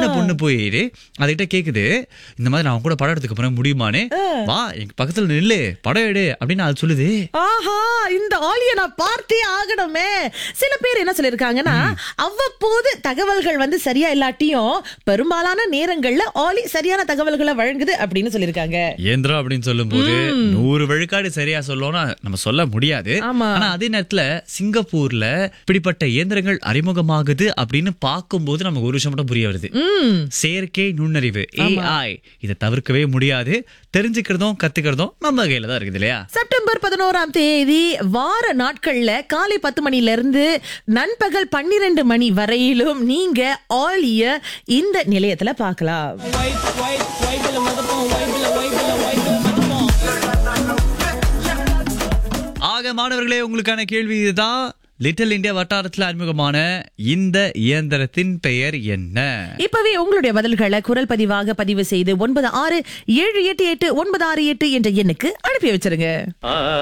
சின்ன பொண்ணு போய் அதுகிட்ட கேக்குது இந்த மாதிரி நான் உன் கூட படம் எடுத்துக்க போறேன் முடியுமான்னு வா எங்க பக்கத்துல நில்லு படம் எடு அப்படின்னு அது சொல்லுது ஆஹா இந்த ஆலிய நான் பார்த்தே ஆகணுமே சில பேர் என்ன சொல்லிருக்காங்கன்னா அவ்வப்போது தகவல்கள் வந்து சரியா இல்லாட்டியும் பெரும்பாலான நேரங்கள்ல ஆலி சரியான தகவல்களை வழங்குது அப்படின்னு சொல்லிருக்காங்க இயந்திரம் அப்படின்னு சொல்லும்போது நூறு விழுக்காடு சரியா சொல்லணும்னா நம்ம சொல்ல முடியாது ஆமா. ஆனா அதே நேரத்துல சிங்கப்பூர்ல இப்படிப்பட்ட இயந்திரங்கள் அறிமுகமாகுது அப்படின்னு பார்க்கும்போது நமக்கு ஒரு விஷயம் மட்டும் புரிய வருது ம் செயற்கை நுண்ணறிவு ஏஐ இதை தவிர்க்கவே முடியாது தெரிஞ்சுக்கிறதும் கத்துக்கிறதும் நம்ம கையில தான் இருக்குது இல்லையா செப்டம்பர் பதினோராம் தேதி வார நாட்கள்ல காலை பத்து மணில இருந்து நண்பகல் பன்னிரண்டு மணி வரையிலும் நீங்க ஆலிய இந்த நிலையத்துல பார்க்கலாம் ஆக மாணவர்களே உங்களுக்கான கேள்வி இதுதான் லிட்டில் இந்தியா வட்டாரத்தில் அறிமுகமான இந்த இயந்திரத்தின் பெயர் என்ன இப்பவே உங்களுடைய பதில்களை குரல் பதிவாக பதிவு செய்து ஒன்பது ஆறு ஏழு எட்டு எட்டு ஒன்பது ஆறு எட்டு என்ற எண்ணுக்கு அனுப்பி வச்சிருங்க